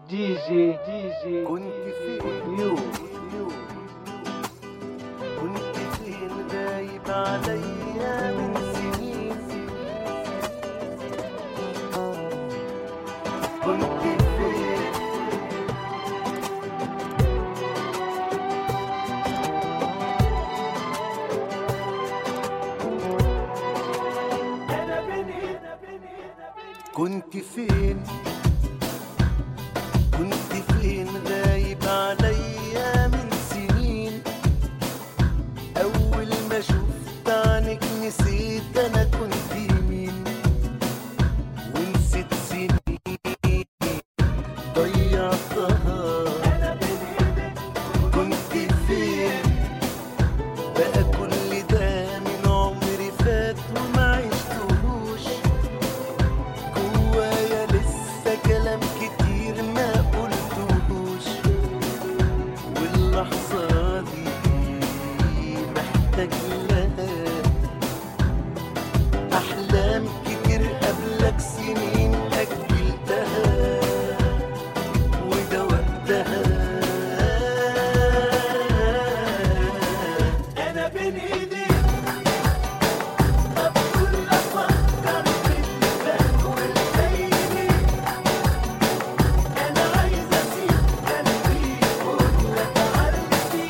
دي جي دي جي كنت فين يو كنت فين غايب عليا من سنين كنت فين كنت فين كنت فين غايب عليا من سنين أول ما شفت عنك نسيت أنا كنت مين ونسيت سنين ضيعتها كنت فين بقى كل ده من عمري فات وما عشتهوش جوايا لسه كلام كتير ما قلتهوش واللحظة دي محتاج لها أحلام كتير قبلك سنين أجلتها وده وقتها أنا بين إيديك طب كل أفكر في اللي فات والجاي أنا عايز أسيب قلبي يقول لك عرفتي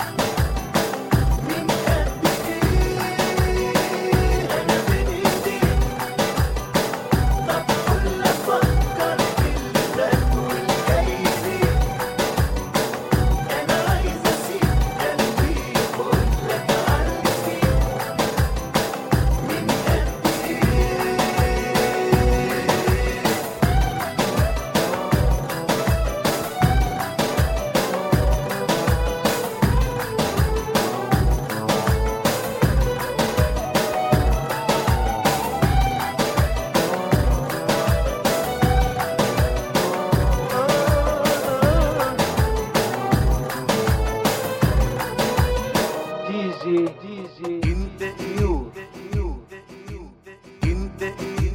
من قد إيه أنا بين إيديك طب كل أفكر في اللي فات والجاي أنا عايز أسيب قلبي يقول لك عرفتي من قد إيه دي جي دي جي انت ايه انت ايه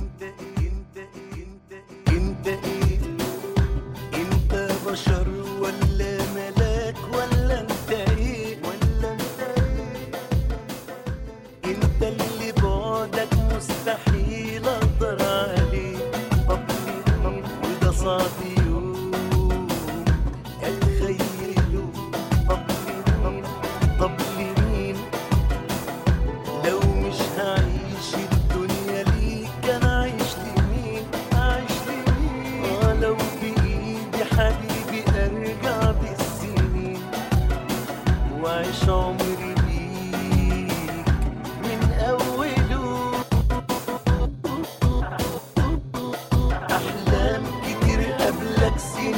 انت ايه انت بشر ولا ملاك ولا انت ايه ولا انت ايه انت اللي بعدك مستحيل اقدر عليه طب ليه وده صعب يوم اتخيله طب لمين طب لمين لو مش هعيش الدنيا ليك انا عايش لمين عايش لمين اه لو بايدي حبيبي ارجع بالسنين واعيش عمري بيك من اوله احلام كتير قبلك سنين